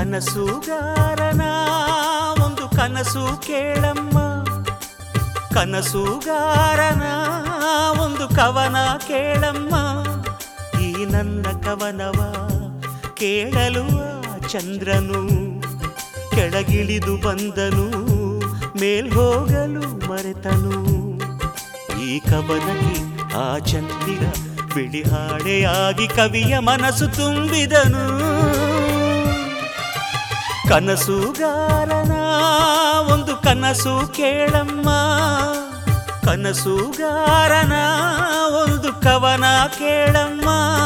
ಕನಸುಗಾರನ ಒಂದು ಕನಸು ಕೇಳಮ್ಮ ಕನಸುಗಾರನ ಒಂದು ಕವನ ಕೇಳಮ್ಮ ಈ ನನ್ನ ಕವನವ ಕೇಳಲು ಆ ಚಂದ್ರನು ಕೆಳಗಿಳಿದು ಬಂದನು ಮೇಲ್ ಹೋಗಲು ಮರೆತನು ಈ ಕವನಕ್ಕೆ ಆ ಚಂದಿರ ಬಿಳಿ ಹಾಡೆಯಾಗಿ ಕವಿಯ ಮನಸ್ಸು ತುಂಬಿದನು ಕನಸುಗಾರನ ಒಂದು ಕನಸು ಕೇಳಮ್ಮ ಕನಸುಗಾರನ ಒಂದು ಕವನ ಕೇಳಮ್ಮ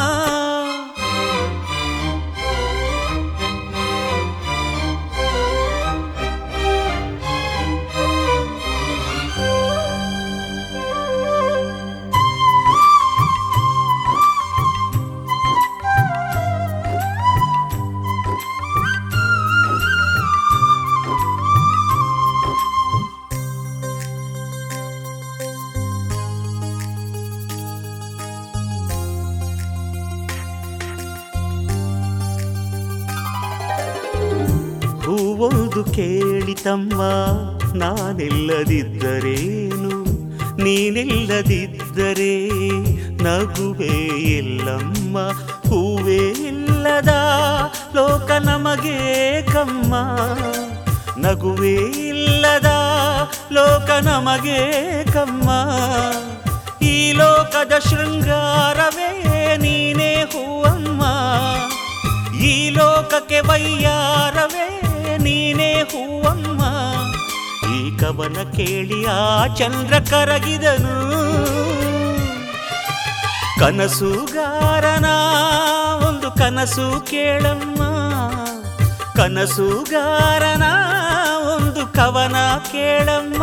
ಹೂವೊಂದು ಕೇಳಿತಮ್ಮ ನಾನಿಲ್ಲದಿದ್ದರೇನು ನೀನಿಲ್ಲದಿದ್ದರೆ ನಗುವೆ ಇಲ್ಲಮ್ಮ ಹೂವೇ ಇಲ್ಲದ ಲೋಕ ನಮಗೆ ಕಮ್ಮ ನಗುವೇ ಇಲ್ಲದ ಲೋಕ ನಮಗೆ ಕಮ್ಮ ಈ ಲೋಕದ ಶೃಂಗಾರವೇ ನೀನೇ ಹೂವಮ್ಮ ಈ ಲೋಕಕ್ಕೆ ವೈಯಾರವೇ ನೀನೇ ಹೂವಮ್ಮ ಈ ಕವನ ಕೇಳಿ ಆ ಚಂದ್ರ ಕರಗಿದನು ಕನಸುಗಾರನ ಒಂದು ಕನಸು ಕೇಳಮ್ಮ ಕನಸುಗಾರನ ಒಂದು ಕವನ ಕೇಳಮ್ಮ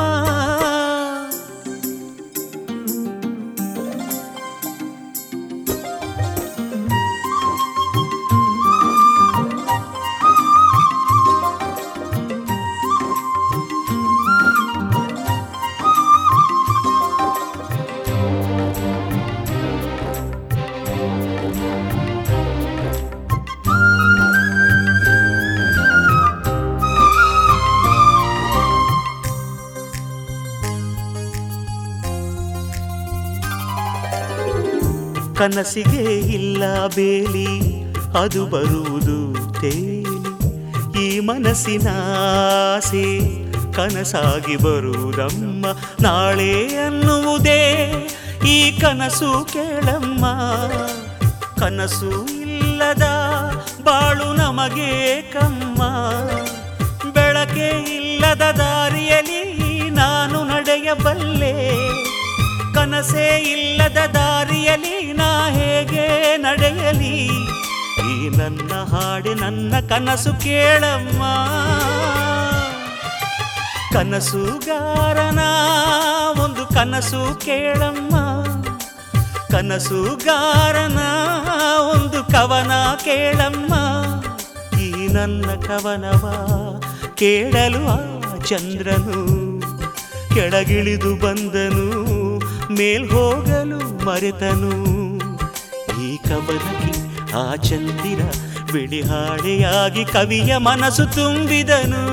ಕನಸಿಗೆ ಇಲ್ಲ ಬೇಲಿ ಅದು ಬರುವುದು ತೇಲಿ ಈ ಮನಸ್ಸಿನ ಆಸೆ ಕನಸಾಗಿ ಬರುವುದಮ್ಮ ನಾಳೆ ಅನ್ನುವುದೇ ಈ ಕನಸು ಕೇಳಮ್ಮ ಕನಸು ಇಲ್ಲದ ಬಾಳು ನಮಗೆ ಕಮ್ಮ ಬೆಳಕೆ ಇಲ್ಲದ ದಾರಿಯಲ್ಲಿ ನಾನು ನಡೆಯಬಲ್ಲೆ ಕನಸೇ ಇಲ್ಲದ ದಾರಿಯಲ್ಲಿ ನಾ ಹೇಗೆ ನಡೆಯಲಿ ಈ ನನ್ನ ಹಾಡೆ ನನ್ನ ಕನಸು ಕೇಳಮ್ಮ ಕನಸುಗಾರನ ಒಂದು ಕನಸು ಕೇಳಮ್ಮ ಕನಸುಗಾರನ ಒಂದು ಕವನ ಕೇಳಮ್ಮ ಈ ನನ್ನ ಕವನವ ಕೇಳಲು ಆ ಚಂದ್ರನು ಕೆಳಗಿಳಿದು ಬಂದನು ಮೇಲ್ ಹೋಗಲು ಮರೆತನು ಈ ಕವನಕ್ಕೆ ಆ ಚಂದಿರ ಬಿಳಿ ಹಾಡೆಯಾಗಿ ಕವಿಯ ಮನಸ್ಸು ತುಂಬಿದನು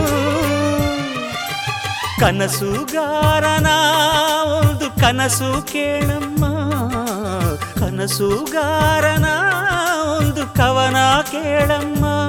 ಕನಸುಗಾರನ ಒಂದು ಕನಸು ಕೇಳಮ್ಮ ಕನಸುಗಾರನ ಒಂದು ಕವನ ಕೇಳಮ್ಮ